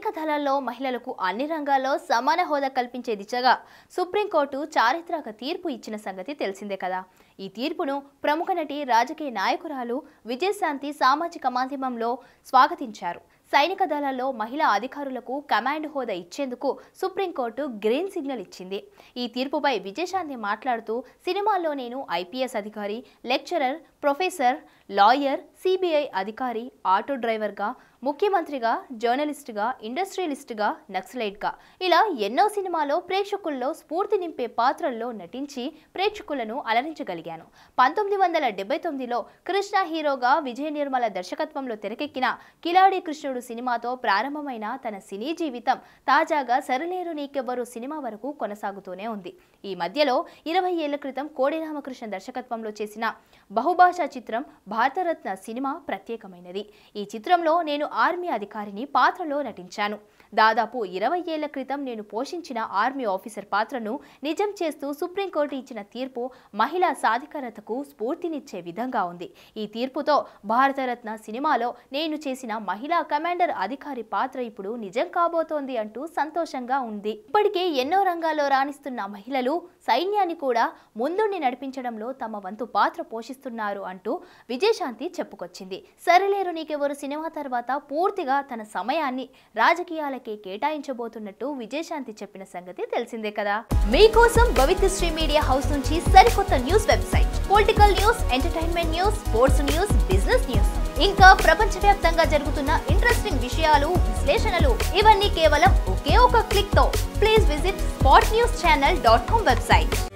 సైనిక దళాల్లో మహిళలకు అన్ని రంగాల్లో సమాన హోదా కల్పించే దిశగా సుప్రీంకోర్టు చారిత్రక తీర్పు ఇచ్చిన సంగతి తెలిసిందే కదా ఈ తీర్పును ప్రముఖ నటి రాజకీయ నాయకురాలు విజయశాంతి సామాజిక మాధ్యమంలో స్వాగతించారు సైనిక దళాల్లో మహిళా అధికారులకు కమాండ్ హోదా ఇచ్చేందుకు సుప్రీంకోర్టు గ్రీన్ సిగ్నల్ ఇచ్చింది ఈ తీర్పుపై విజయశాంతి మాట్లాడుతూ సినిమాల్లో నేను ఐపీఎస్ అధికారి లెక్చరర్ ప్రొఫెసర్ లాయర్ సిబిఐ అధికారి ఆటో డ్రైవర్గా ముఖ్యమంత్రిగా జర్నలిస్టుగా ఇండస్ట్రియలిస్టుగా నక్సలైట్గా ఇలా ఎన్నో సినిమాలో ప్రేక్షకుల్లో స్ఫూర్తి నింపే పాత్రల్లో నటించి ప్రేక్షకులను అలరించగలిగాను పంతొమ్మిది వందల డెబ్బై తొమ్మిదిలో కృష్ణ హీరోగా విజయ నిర్మల దర్శకత్వంలో తెరకెక్కిన కిలాడి కృష్ణుడు సినిమాతో ప్రారంభమైన తన సినీ జీవితం తాజాగా సరలేరు నీకెవ్వరు సినిమా వరకు కొనసాగుతూనే ఉంది ఈ మధ్యలో ఇరవై ఏళ్ల క్రితం కోడి రామకృష్ణ దర్శకత్వంలో చేసిన బహుభాషా చిత్రం భారతరత్న సినిమా ప్రత్యేకమైనది ఈ చిత్రంలో నేను ఆర్మీ అధికారిని పాత్రలో నటించాను దాదాపు ఇరవై ఏళ్ల క్రితం నేను పోషించిన ఆర్మీ ఆఫీసర్ పాత్రను నిజం చేస్తూ సుప్రీంకోర్టు ఇచ్చిన తీర్పు మహిళా సాధికారతకు స్ఫూర్తినిచ్చే విధంగా ఉంది ఈ తీర్పుతో భారతరత్న సినిమాలో నేను చేసిన మహిళా కమాండర్ అధికారి పాత్ర ఇప్పుడు నిజం కాబోతోంది అంటూ సంతోషంగా ఉంది ఇప్పటికే ఎన్నో రంగాల్లో రాణిస్తున్న మహిళలు సైన్యాన్ని కూడా ముందుండి నడిపించడంలో తమ వంతు పాత్ర పోషిస్తున్నారు అంటూ విజయశాంతి చెప్పుకొచ్చింది సరిలేరు నీకెవరు సినిమా తర్వాత పూర్తిగా తన సమయాన్ని రాజకీయాలకే కేటాయించబోతున్నట్టు విజయశాంతి చెప్పిన సంగతి తెలిసిందే కదా మీకోసం భవిత్యశ్రీ మీడియా హౌస్ నుంచి సరికొత్త news website political news entertainment news sports news business news ఇంకా ప్రపంచవ్యాప్తంగా జరుగుతున్న ఇంట్రెస్టింగ్ విషయాలు విశ్లేషణలు ఇవన్నీ కేవలం ఒకే ఒక క్లిక్ తో please visit spot news channel dot com website